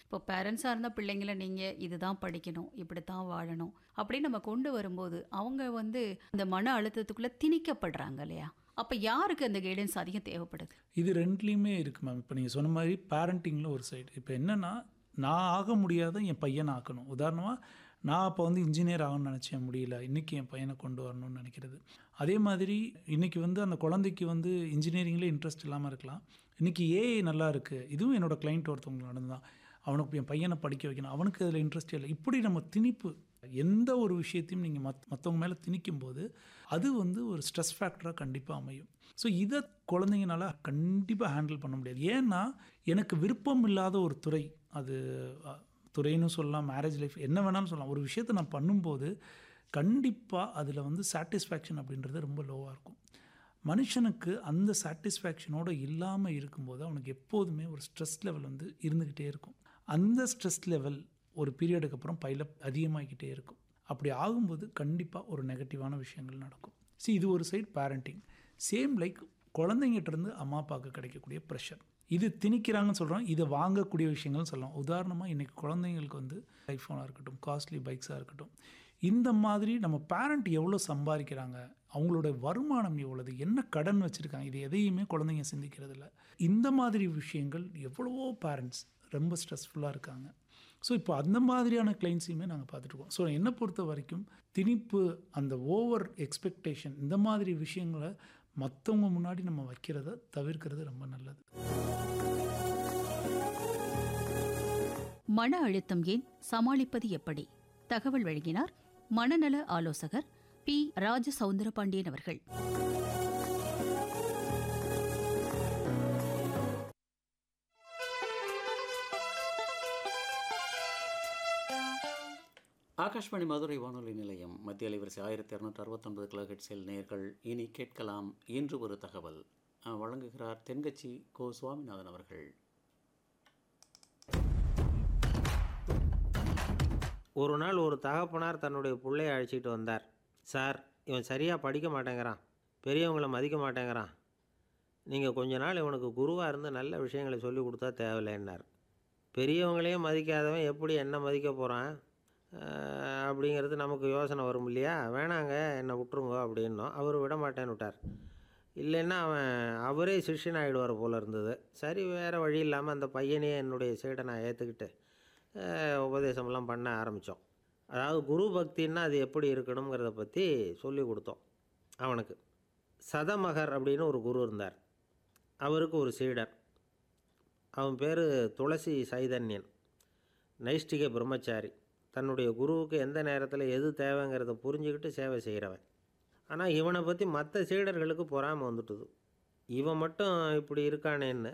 இப்போ பேரண்ட்ஸாக இருந்தால் பிள்ளைங்கள நீங்கள் இதுதான் படிக்கணும் இப்படி தான் வாழணும் அப்படின்னு நம்ம கொண்டு வரும்போது அவங்க வந்து அந்த மன அழுத்தத்துக்குள்ளே திணிக்கப்படுறாங்க இல்லையா அப்போ யாருக்கு அந்த கைடன்ஸ் அதிகம் தேவைப்படுது இது ரெண்டுலேயுமே இருக்குது மேம் இப்போ நீங்கள் சொன்ன மாதிரி பேரண்டிங்கில் ஒரு சைடு இப்போ என்னென்னா நான் ஆக முடியாத என் பையனை ஆக்கணும் உதாரணமாக நான் அப்போ வந்து இன்ஜினியர் ஆகணும்னு நினச்சேன் முடியல இன்றைக்கி என் பையனை கொண்டு வரணும்னு நினைக்கிறது அதே மாதிரி இன்றைக்கி வந்து அந்த குழந்தைக்கு வந்து இன்ஜினியரிங்கில் இன்ட்ரெஸ்ட் இல்லாமல் இருக்கலாம் இன்றைக்கி ஏஐ நல்லா இருக்குது இதுவும் என்னோடய கிளைண்ட் ஒருத்தவங்க நடந்தான் அவனுக்கு என் பையனை படிக்க வைக்கணும் அவனுக்கு அதில் இன்ட்ரெஸ்ட் இல்லை இப்படி நம்ம திணிப்பு எந்த ஒரு விஷயத்தையும் நீங்கள் மத் மற்றவங்க மேலே திணிக்கும் போது அது வந்து ஒரு ஸ்ட்ரெஸ் ஃபேக்டராக கண்டிப்பாக அமையும் ஸோ இதை குழந்தைங்கனால கண்டிப்பாக ஹேண்டில் பண்ண முடியாது ஏன்னா எனக்கு விருப்பம் இல்லாத ஒரு துறை அது அ, துறைன்னு சொல்லலாம் மேரேஜ் லைஃப் என்ன வேணாலும் சொல்லலாம் ஒரு விஷயத்தை நான் பண்ணும்போது கண்டிப்பாக அதில் வந்து சாட்டிஸ்ஃபேக்ஷன் அப்படின்றது ரொம்ப லோவாக இருக்கும் மனுஷனுக்கு அந்த சாட்டிஸ்ஃபேக்ஷனோடு இல்லாமல் இருக்கும்போது அவனுக்கு எப்போதுமே ஒரு ஸ்ட்ரெஸ் லெவல் வந்து இருந்துக்கிட்டே இருக்கும் அந்த ஸ்ட்ரெஸ் லெவல் ஒரு பீரியடுக்கு அப்புறம் பைலப் அதிகமாகிக்கிட்டே இருக்கும் அப்படி ஆகும்போது கண்டிப்பாக ஒரு நெகட்டிவான விஷயங்கள் நடக்கும் see இது ஒரு சைடு பேரண்டிங் சேம் லைக் குழந்தைங்கிட்ட இருந்து அம்மா அப்பாவுக்கு கிடைக்கக்கூடிய ப்ரெஷர் இது திணிக்கிறாங்கன்னு சொல்கிறோம் இதை வாங்கக்கூடிய விஷயங்கள்னு சொல்லலாம் உதாரணமாக இன்றைக்கி குழந்தைங்களுக்கு வந்து ஐஃபோனாக இருக்கட்டும் காஸ்ட்லி பைக்ஸாக இருக்கட்டும் இந்த மாதிரி நம்ம பேரண்ட் எவ்வளோ சம்பாதிக்கிறாங்க அவங்களோட வருமானம் எவ்வளவு என்ன கடன் வச்சுருக்காங்க இது எதையுமே குழந்தைங்க சிந்திக்கிறது இல்ல இந்த மாதிரி விஷயங்கள் எவ்வளவோ பேரண்ட்ஸ் ரொம்ப ஸ்ட்ரெஸ்ஃபுல்லாக இருக்காங்க ஸோ இப்போ அந்த மாதிரியான கிளைண்ட்ஸையுமே நாங்கள் பார்த்துட்ருக்கோம் ஸோ என்னை பொறுத்த வரைக்கும் திணிப்பு அந்த ஓவர் எக்ஸ்பெக்டேஷன் இந்த மாதிரி விஷயங்களை மற்றவங்க முன்னாடி நம்ம வைக்கிறத தவிர்க்கிறது ரொம்ப நல்லது மன அழுத்தம் ஏன் சமாளிப்பது எப்படி தகவல் வழங்கினார் மனநல ஆலோசகர் பி ராஜ சவுந்தரபாண்டியன் அவர்கள் ஆகாஷ்வாணி மதுரை வானொலி நிலையம் மத்திய அலைவரிசை ஆயிரத்தி இரநூற்றி அறுபத்தொன்பது கிலோஹெட்ஸில் நேர்கள் இனி கேட்கலாம் இன்று ஒரு தகவல் அஹ், வழங்குகிறார் தென்கட்சி கோ சுவாமிநாதன் அவர்கள் ஒரு நாள் ஒரு தகப்பனார் தன்னுடைய பிள்ளைய அழைச்சிட்டு வந்தார் சார் இவன் சரியாக படிக்க மாட்டேங்கிறான் பெரியவங்களை மதிக்க மாட்டேங்கிறான் நீங்கள் கொஞ்ச நாள் இவனுக்கு குருவாக இருந்து நல்ல விஷயங்களை சொல்லி கொடுத்தா தேவையில்லைன்னார் பெரியவங்களையே மதிக்காதவன் எப்படி என்ன மதிக்க போகிறான் அப்படிங்கிறது நமக்கு யோசனை வரும் இல்லையா வேணாங்க என்னை விட்டுருங்க அப்படின்னோம் அவர் விட மாட்டேன்னு விட்டார் இல்லைன்னா அவன் அவரே சிஷ்யன் ஆகிடுவார் போல இருந்தது சரி வேறு வழி இல்லாமல் அந்த பையனையே என்னுடைய சீடனை ஏற்றுக்கிட்டு அஹ், உபதேசமெல்லாம் பண்ண ஆரம்பித்தோம் அதாவது குரு பக்தின்னா அது எப்படி இருக்கணுங்கிறத பற்றி சொல்லி கொடுத்தோம் அவனுக்கு சதமகர் அப்படின்னு ஒரு குரு இருந்தார் அவருக்கு ஒரு சீடர் அவன் பேர் துளசி சைதன்யன் நைஷ்டிக பிரம்மச்சாரி தன்னுடைய குருவுக்கு எந்த நேரத்தில் எது தேவைங்கிறத புரிஞ்சுக்கிட்டு சேவை செய்கிறவன் ஆனால் இவனை பற்றி மற்ற சீடர்களுக்கு பொறாமை வந்துட்டுது இவன் மட்டும் இப்படி இருக்கானேன்னு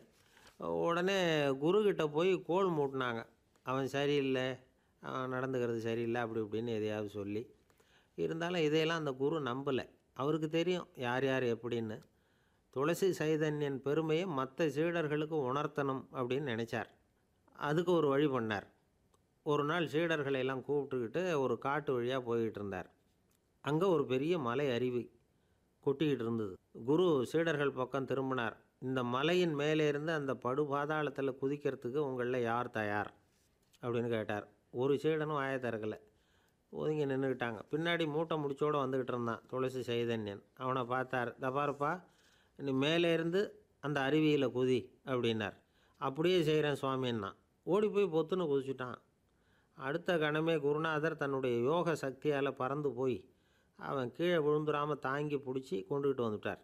உடனே குருக்கிட்ட போய் கோல் மூட்டினாங்க அவன் சரியில்லை அவன் நடந்துக்கிறது சரியில்லை அப்படி இப்படின்னு எதையாவது சொல்லி இருந்தாலும் இதையெல்லாம் அந்த குரு நம்பலை அவருக்கு தெரியும் யார் யார் எப்படின்னு துளசி சைதன்யன் பெருமையை மற்ற சீடர்களுக்கு உணர்த்தணும் அப்படின்னு நினச்சார் அதுக்கு ஒரு வழி பண்ணார் ஒரு நாள் சீடர்களை எல்லாம் கூப்பிட்டுக்கிட்டு ஒரு காட்டு வழியாக போய்கிட்டு இருந்தார் அங்கே ஒரு பெரிய மலை அருவி கொட்டிக்கிட்டு இருந்தது குரு சீடர்கள் பக்கம் திரும்பினார் இந்த மலையின் மேலே இருந்து அந்த படு பாதாளத்தில் குதிக்கிறதுக்கு உங்களில் யார் தயார் அப்படின்னு கேட்டார் ஒரு சீடனும் வாயை திறக்கலை ஒதுங்கி நின்றுக்கிட்டாங்க பின்னாடி மூட்டை முடிச்சோடு வந்துக்கிட்டு இருந்தான் துளசி சைதன்யன் அவனை பார்த்தார் தபாருப்பா நீ மேலே இருந்து அந்த அருவியில் குதி அப்படின்னார் அப்படியே செய்கிறேன் சுவாமின்னா ஓடி போய் பொத்துன்னு குதிச்சுட்டான் அடுத்த கணமே குருநாதர் தன்னுடைய யோக சக்தியால் பறந்து போய் அவன் கீழே விழுந்துடாமல் தாங்கி பிடிச்சி கொண்டுக்கிட்டு வந்துட்டார்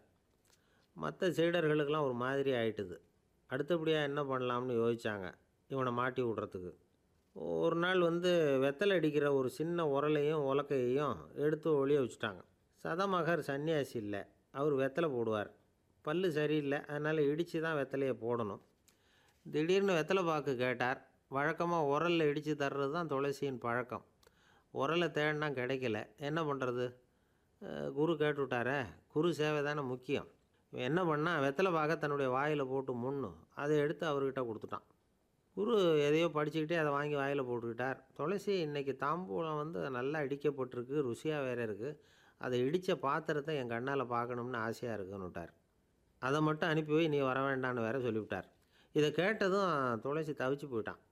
மற்ற சீடர்களுக்கெல்லாம் ஒரு மாதிரி ஆயிட்டுது அடுத்தபடியாக என்ன பண்ணலாம்னு யோசிச்சாங்க இவனை மாட்டி விட்றதுக்கு ஒரு நாள் வந்து வெத்தலை அடிக்கிற ஒரு சின்ன உரலையும் உலக்கையையும் எடுத்து ஒளிய வச்சுட்டாங்க சதமகர் சன்னியாசி இல்லை அவர் வெத்தலை போடுவார் பல்லு சரியில்லை அதனால் இடித்து தான் வெத்தலையை போடணும் திடீர்னு வெத்தலை பாக்கு கேட்டார் வழக்கமாக உரலில் இடித்து தர்றது தான் துளசியின் பழக்கம் உரலை தேடினா கிடைக்கல என்ன பண்ணுறது குரு கேட்டுவிட்டாரே குரு சேவை தானே முக்கியம் இவன் என்ன பண்ணா வெத்தலை பாக்க தன்னுடைய வாயில் போட்டு முன்னும் அதை எடுத்து அவர்கிட்ட கொடுத்துட்டான் குரு எதையோ படிச்சுக்கிட்டே அதை வாங்கி வாயில் போட்டுக்கிட்டார் துளசி இன்னைக்கு தாம்பூலம் வந்து நல்லா இடிக்கப்பட்டிருக்கு ருசியாக வேற இருக்குது அதை இடித்த பாத்திரத்தை என் கண்ணால் பார்க்கணும்னு ஆசையாக இருக்குன்னு விட்டார் அதை மட்டும் அனுப்பி வை நீ வர வேண்டான்னு வேற சொல்லிவிட்டார் இதை கேட்டதும் துளசி தவிச்சு போயிட்டான்